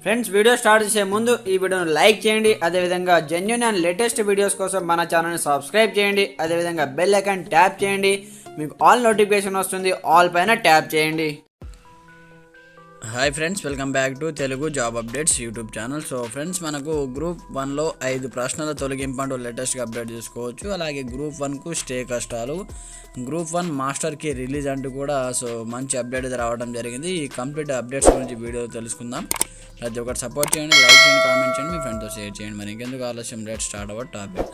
friends video start చేసే ముందు ఈ వీడియోను లైక్ చేయండి అదేవిధంగా జెన్యున్ అండ్ లేటెస్ట్ వీడియోస్ కోసం మన ఛానల్ని సబ్స్క్రైబ్ చేయండి అదేవిధంగా బెల్ ఐకాన్ ట్యాప్ చేయండి మీకు ఆల్ నోటిఫికేషన్ వస్తుంది ఆల్ పైన ట్యాప్ చేయండి hi friends welcome back to Telugu job updates YouTube channel so friends మనకు గ్రూప్ వన్లో ఐదు ప్రశ్నల తొలగింపు అంటూ లేటెస్ట్గా అప్డేట్ చేసుకోవచ్చు అలాగే గ్రూప్ వన్కు స్టే కష్టాలు గ్రూప్ వన్ మాస్టర్కి రిలీజ్ అంటూ కూడా సో మంచి అప్డేట్ అయితే రావడం జరిగింది ఈ కంప్లీట్ అప్డేట్స్ గురించి వీడియో తెలుసుకుందాం ప్రతి ఒక్కటి సపోర్ట్ చేయండి లైక్ చేయండి కామెంట్ చేయండి మీ ఫ్రెండ్తో షేర్ చేయండి మరి ఇంకెందుకు ఆలస్యం let start our topic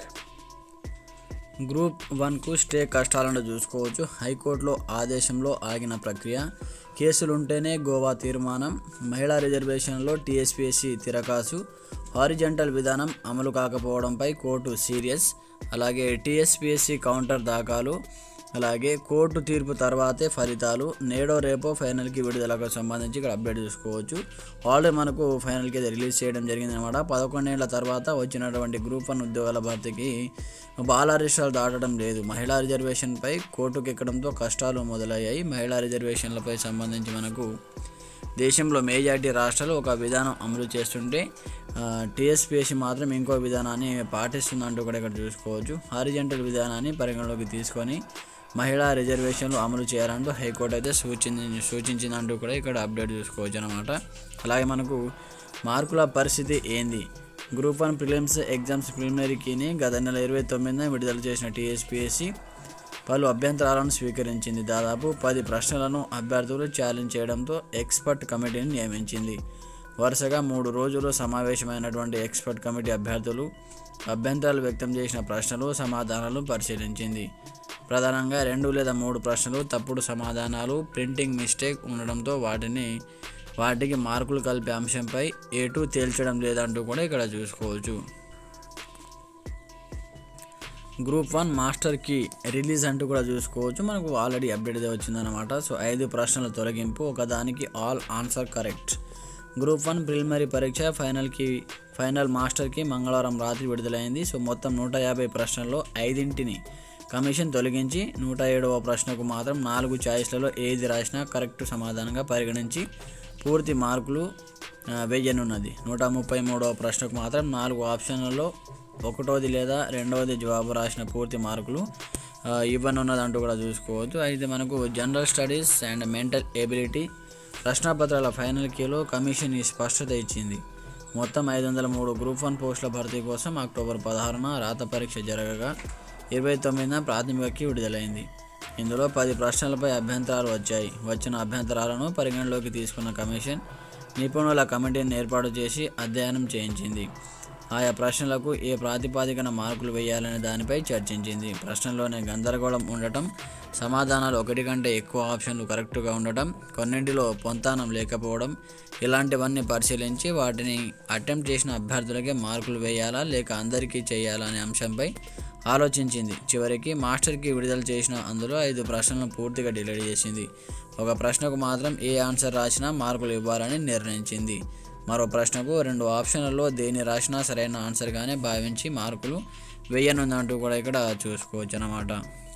group వన్కు స్టే కష్టాలను చూసుకోవచ్చు హైకోర్టులో ఆదేశంలో ఆగిన ప్రక్రియ కేసులుంటేనే గోవా తీర్మానం మహిళా రిజర్వేషన్లో టీఎస్పీఎస్సీ తిరకాసు హారిజంటల్ విధానం అమలు కాకపోవడంపై కోర్టు సీరియస్ అలాగే టీఎస్పీఎస్సీ కౌంటర్ దాఖలు అలాగే కోర్టు తీర్పు తర్వాతే ఫలితాలు నేడో రేపో ఫైనల్కి విడుదలకు సంబంధించి ఇక్కడ అప్డేట్ చూసుకోవచ్చు ఆల్రెడీ మనకు ఫైనల్కి అయితే రిలీజ్ చేయడం జరిగింది అనమాట పదకొండేళ్ల తర్వాత వచ్చినటువంటి గ్రూప్ వన్ ఉద్యోగాల భర్తీకి బాలారిష్టాలు దాటడం లేదు మహిళా రిజర్వేషన్పై కోర్టుకు ఎక్కడంతో కష్టాలు మొదలయ్యాయి మహిళా రిజర్వేషన్లపై సంబంధించి మనకు దేశంలో మేజారిటీ రాష్ట్రాలు ఒక విధానం అమలు చేస్తుంటే టీఎస్పీఎస్సీ మాత్రం ఇంకో విధానాన్ని పాటిస్తుందంటూ కూడా ఇక్కడ చూసుకోవచ్చు హారిజెంటల్ విధానాన్ని పరిగణలోకి తీసుకొని మహిళా రిజర్వేషన్లు అమలు చేయాలంటూ హైకోర్టు అయితే సూచించి సూచించిందంటూ కూడా ఇక్కడ అప్డేట్ చూసుకోవచ్చు అనమాట అలాగే మనకు మార్కుల పరిస్థితి ఏంది గ్రూప్ వన్ ప్రిలిమ్స్ ఎగ్జామ్స్ ప్రిలిమినరీకిని గత నెల ఇరవై తొమ్మిదిన విడుదల చేసిన టీఎస్పీఎస్సీ పలు అభ్యంతరాలను స్వీకరించింది దాదాపు పది ప్రశ్నలను అభ్యర్థులు ఛాలెంజ్ చేయడంతో ఎక్స్పర్ట్ కమిటీని నియమించింది వరుసగా మూడు రోజులు సమావేశమైనటువంటి ఎక్స్పర్ట్ కమిటీ అభ్యర్థులు అభ్యంతరాలు వ్యక్తం చేసిన ప్రశ్నలు సమాధానాలు పరిశీలించింది ప్రధానంగా రెండు లేదా మూడు ప్రశ్నలు తప్పుడు సమాధానాలు ప్రింటింగ్ మిస్టేక్ ఉండడంతో వాటిని వాటికి మార్కులు కలిపే అంశంపై ఏటూ తేల్చడం లేదంటూ కూడా ఇక్కడ చూసుకోవచ్చు గ్రూప్ వన్ మాస్టర్కి రిలీజ్ అంటూ కూడా చూసుకోవచ్చు మనకు ఆల్రెడీ అప్డేట్ అయితే వచ్చిందనమాట సో ఐదు ప్రశ్నల తొలగింపు ఒకదానికి all answer correct group one preliminary పరీక్ష ఫైనల్కి ఫైనల్ మాస్టర్కి మంగళవారం రాత్రి విడుదలైంది సో మొత్తం నూట యాభై ప్రశ్నల్లో ఐదింటిని కమిషన్ తొలగించి నూట ఏడవ ప్రశ్నకు మాత్రం నాలుగు ఛాయిస్లలో ఏది రాసినా కరెక్ట్ సమాధానంగా పరిగణించి పూర్తి మార్కులు ఆ, వెయ్యనున్నది నూట ముప్పై మూడవ ప్రశ్నకు మాత్రం నాలుగు ఆప్షన్లలో ఒకటోది లేదా రెండవది జవాబు రాసిన పూర్తి మార్కులు ఆ, ఇవ్వనున్నదంటూ కూడా చూసుకోవచ్చు అయితే మనకు general studies and mental ability ప్రశ్నపత్రాల ఫైనల్ కీలో కమిషన్ ఈ స్పష్టత ఇచ్చింది మొత్తం ఐదు వందల మూడు గ్రూప్ వన్ పోస్టుల భర్తీ కోసం అక్టోబర్ పదహారున రాత పరీక్ష జరగగా ఇరవై తొమ్మిదిన ప్రాథమికకి విడుదలైంది ఇందులో పది ప్రశ్నలపై అభ్యంతరాలు వచ్చాయి వచ్చిన అభ్యంతరాలను పరిగణలోకి తీసుకున్న కమిషన్ నిపుణుల కమిటీని ఏర్పాటు చేసి అధ్యయనం చేయించింది ఆయా ప్రశ్నలకు ఏ ప్రాతిపాదికన మార్కులు వేయాలనే దానిపై చర్చించింది ప్రశ్నలోనే గందరగోళం ఉండటం సమాధానాలు ఒకటి కంటే ఎక్కువ ఆప్షన్లు కరెక్ట్గా ఉండటం కొన్నింటిలో పొంతానం లేకపోవడం ఇలాంటివన్నీ పరిశీలించి వాటిని అటెంప్ట్ చేసిన అభ్యర్థులకే మార్కులు వేయాలా లేక అందరికీ చేయాలా అనే అంశంపై ఆలోచించింది చివరికి మాస్టర్కి విడుదల చేసిన అందులో ఐదు ప్రశ్నలను పూర్తిగా డిలీట్ చేసింది ఒక ప్రశ్నకు మాత్రం ఏ ఆన్సర్ రాసినా మార్కులు ఇవ్వాలని నిర్ణయించింది మరో ప్రశ్నకు రెండు ఆప్షన్లలో దేని రాసినా సరైన ఆన్సర్గానే భావించి మార్కులు వేయనుందంటూ కూడా ఇక్కడ చూసుకోవచ్చు అన్నమాట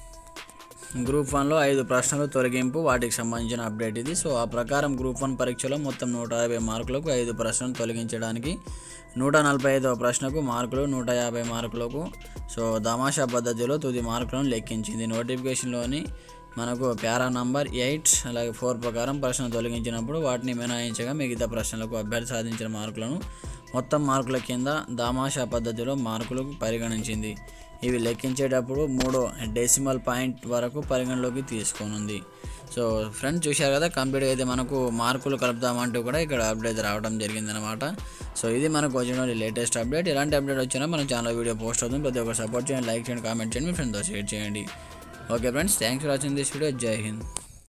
గ్రూప్ వన్లో ఐదు ప్రశ్నలు తొలగింపు వాటికి సంబంధించిన అప్డేట్ ఇది సో ఆ ప్రకారం గ్రూప్ వన్ పరీక్షలో మొత్తం నూట యాభై మార్కులకు ఐదు ప్రశ్నలు తొలగించడానికి నూట నలభై ఐదవ ప్రశ్నకు మార్కులు నూట యాభై మార్కులకు సో తమాషా పద్ధతిలో తుది మార్కులను లెక్కించింది నోటిఫికేషన్లోని మనకు పారా నంబర్ ఎయిట్ అలాగే ఫోర్ ప్రకారం ప్రశ్న తొలగించినప్పుడు వాటిని మినహాయించగా మిగతా ప్రశ్నలకు అభ్యర్థి సాధించిన మార్కులను మొత్తం మార్కుల కింద దామాషా పద్ధతిలో మార్కులు పరిగణించింది ఇవి లెక్కించేటప్పుడు మూడో డెసిమల్ పాయింట్ వరకు పరిగణలోకి తీసుకోనుంది సో ఫ్రెండ్స్ చూశారు కదా కంప్లీట్గా అయితే మనకు మార్కులు కలుపుదామంటూ కూడా ఇక్కడ అప్డేట్ రావడం జరిగిందనమాట సో ఇది మనకు వచ్చిన లేటెస్ట్ అప్డేట్ ఎలాంటి అప్డేట్ వచ్చినా మన ఛానల్ వీడియో పోస్ట్ అవుతుంది ప్రతి ఒక్కరు సపోర్ట్ చేయండి లైక్ చేయండి కామెంట్ చేయండి మీ ఫ్రెండ్తో షేర్ చేయండి okay friends thanks for watching this video జై హింద్